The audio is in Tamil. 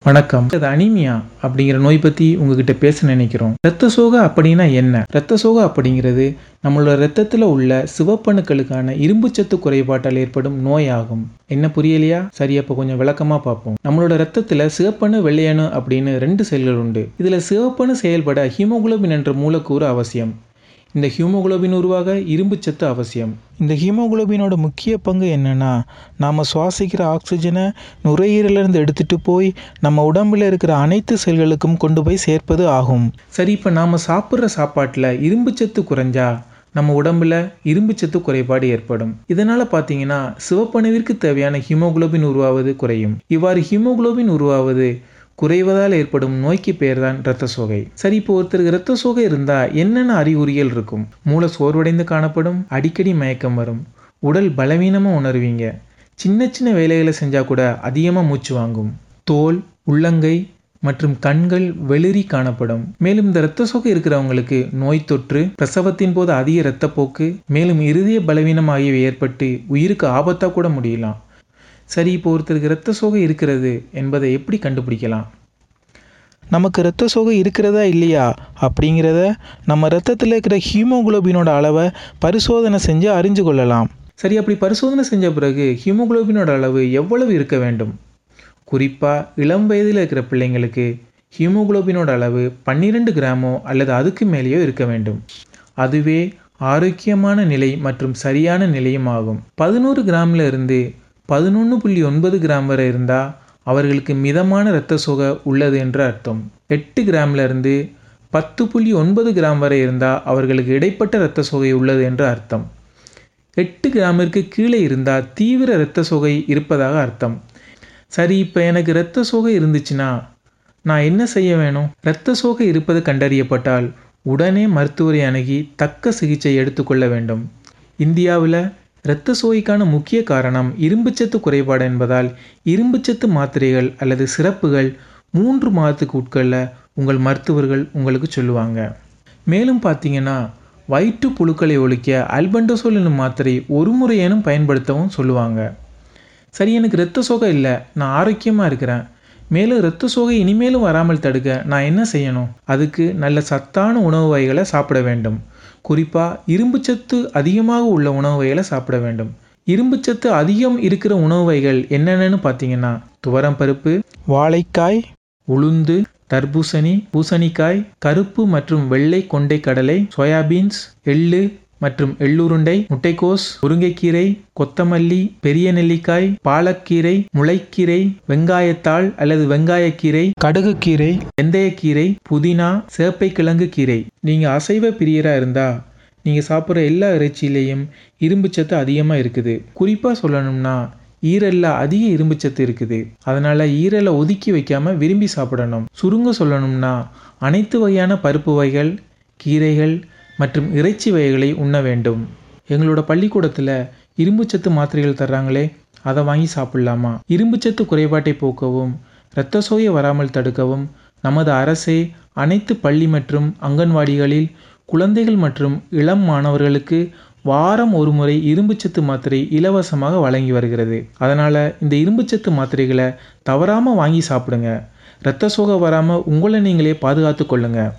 வணக்கம் இது அனீமியா அப்படிங்கிற நோய் பற்றி உங்ககிட்ட பேச நினைக்கிறோம் இரத்த சோகை அப்படின்னா என்ன இரத்த சோகை அப்படிங்கிறது நம்மளோட ரத்தத்தில் உள்ள சிவப்பணுக்களுக்கான இரும்புச்சத்து குறைபாட்டால் ஏற்படும் நோய் ஆகும் என்ன புரியலையா சரி அப்போ கொஞ்சம் விளக்கமாக பார்ப்போம் நம்மளோட ரத்தத்தில் சிவப்பணு வெள்ளையணு அப்படின்னு ரெண்டு செல்கள் உண்டு இதில் சிவப்பணு செயல்பட ஹீமோகுளோபின் என்ற மூலக்கூறு அவசியம் இந்த ஹீமோகுளோபின் உருவாக இரும்புச்சத்து அவசியம் இந்த ஹீமோகுளோபினோட முக்கிய பங்கு என்னன்னா நாம் சுவாசிக்கிற ஆக்சிஜனை நுரையீரலிருந்து எடுத்துட்டு போய் நம்ம உடம்புல இருக்கிற அனைத்து செல்களுக்கும் கொண்டு போய் சேர்ப்பது ஆகும் சரி இப்போ நாம் சாப்பிட்ற சாப்பாட்டில் இரும்புச்சத்து குறைஞ்சா நம்ம உடம்புல இரும்புச்சத்து குறைபாடு ஏற்படும் இதனால பார்த்தீங்கன்னா சிவப்பணுவிற்கு தேவையான ஹீமோகுளோபின் உருவாவது குறையும் இவ்வாறு ஹீமோகுளோபின் உருவாவது குறைவதால் ஏற்படும் நோய்க்கு பேர் தான் இரத்த சோகை சரி இப்போ ஒருத்தருக்கு இரத்த சோகை இருந்தா என்னென்ன அறிகுறிகள் இருக்கும் மூளை சோர்வடைந்து காணப்படும் அடிக்கடி மயக்கம் வரும் உடல் பலவீனமாக உணர்வீங்க சின்ன சின்ன வேலைகளை செஞ்சால் கூட அதிகமாக மூச்சு வாங்கும் தோல் உள்ளங்கை மற்றும் கண்கள் வெளிரி காணப்படும் மேலும் இந்த இரத்த சோகை இருக்கிறவங்களுக்கு நோய் தொற்று பிரசவத்தின் போது அதிக இரத்தப்போக்கு மேலும் இருதய பலவீனம் ஆகியவை ஏற்பட்டு உயிருக்கு ஆபத்தாக கூட முடியலாம் சரி இப்போ ஒருத்தருக்கு இரத்த சோகை இருக்கிறது என்பதை எப்படி கண்டுபிடிக்கலாம் நமக்கு இரத்த சோகை இருக்கிறதா இல்லையா அப்படிங்கிறத நம்ம ரத்தத்தில் இருக்கிற ஹீமோகுளோபினோட அளவை பரிசோதனை செஞ்சு அறிஞ்சு கொள்ளலாம் சரி அப்படி பரிசோதனை செஞ்ச பிறகு ஹீமோகுளோபினோட அளவு எவ்வளவு இருக்க வேண்டும் குறிப்பாக இளம் வயதில் இருக்கிற பிள்ளைங்களுக்கு ஹீமோகுளோபினோட அளவு பன்னிரெண்டு கிராமோ அல்லது அதுக்கு மேலேயோ இருக்க வேண்டும் அதுவே ஆரோக்கியமான நிலை மற்றும் சரியான நிலையும் ஆகும் பதினோரு கிராமில் இருந்து பதினொன்று புள்ளி ஒன்பது கிராம் வரை இருந்தால் அவர்களுக்கு மிதமான இரத்த சோகை உள்ளது என்று அர்த்தம் எட்டு கிராம்ல இருந்து பத்து புள்ளி ஒன்பது கிராம் வரை இருந்தால் அவர்களுக்கு இடைப்பட்ட இரத்த சோகை உள்ளது என்று அர்த்தம் எட்டு கிராமிற்கு கீழே இருந்தால் தீவிர இரத்த சோகை இருப்பதாக அர்த்தம் சரி இப்போ எனக்கு இரத்த சோகை இருந்துச்சுன்னா நான் என்ன செய்ய வேணும் இரத்த சோகை இருப்பது கண்டறியப்பட்டால் உடனே மருத்துவரை அணுகி தக்க சிகிச்சை எடுத்துக்கொள்ள வேண்டும் இந்தியாவில் இரத்த சோகைக்கான முக்கிய காரணம் இரும்புச்சத்து குறைபாடு என்பதால் இரும்புச்சத்து மாத்திரைகள் அல்லது சிறப்புகள் மூன்று மாதத்துக்கு உட்கொள்ள உங்கள் மருத்துவர்கள் உங்களுக்கு சொல்லுவாங்க மேலும் பார்த்தீங்கன்னா வயிற்று புழுக்களை ஒழிக்க அல்பண்டோசோல் என்னும் மாத்திரை ஒரு முறையேனும் பயன்படுத்தவும் சொல்லுவாங்க சரி எனக்கு இரத்த சோகை இல்லை நான் ஆரோக்கியமாக இருக்கிறேன் மேலும் இரத்த சோகை இனிமேலும் வராமல் தடுக்க நான் என்ன செய்யணும் அதுக்கு நல்ல சத்தான உணவு வகைகளை சாப்பிட வேண்டும் குறிப்பாக இரும்புச்சத்து அதிகமாக உள்ள உணவு வகைகளை சாப்பிட வேண்டும் இரும்புச்சத்து அதிகம் இருக்கிற உணவு வகைகள் என்னென்னு பார்த்தீங்கன்னா துவரம் பருப்பு வாழைக்காய் உளுந்து தர்பூசணி பூசணிக்காய் கருப்பு மற்றும் வெள்ளை கொண்டை கடலை சோயாபீன்ஸ் எள்ளு மற்றும் எள்ளுருண்டை முட்டைக்கோஸ் முருங்கைக்கீரை கொத்தமல்லி பெரிய நெல்லிக்காய் பாலக்கீரை முளைக்கீரை வெங்காயத்தாள் அல்லது வெங்காயக்கீரை கடுகுக்கீரை வெந்தயக்கீரை புதினா சேப்பை கிழங்கு கீரை நீங்கள் அசைவ பிரியராக இருந்தால் நீங்கள் சாப்பிட்ற எல்லா இறைச்சியிலையும் இரும்புச்சத்து அதிகமாக இருக்குது குறிப்பாக சொல்லணும்னா ஈரல்ல அதிக இரும்புச்சத்து இருக்குது அதனால ஈரலை ஒதுக்கி வைக்காம விரும்பி சாப்பிடணும் சுருங்க சொல்லணும்னா அனைத்து வகையான பருப்பு வகைகள் கீரைகள் மற்றும் இறைச்சி வகைகளை உண்ண வேண்டும் எங்களோட பள்ளிக்கூடத்தில் இரும்புச்சத்து மாத்திரைகள் தர்றாங்களே அதை வாங்கி சாப்பிடலாமா இரும்புச்சத்து குறைபாட்டை போக்கவும் இரத்த சோகை வராமல் தடுக்கவும் நமது அரசே அனைத்து பள்ளி மற்றும் அங்கன்வாடிகளில் குழந்தைகள் மற்றும் இளம் மாணவர்களுக்கு வாரம் ஒரு முறை இரும்புச்சத்து மாத்திரை இலவசமாக வழங்கி வருகிறது அதனால் இந்த இரும்புச்சத்து மாத்திரைகளை தவறாமல் வாங்கி சாப்பிடுங்க இரத்த சோகை வராமல் உங்களை நீங்களே பாதுகாத்து கொள்ளுங்க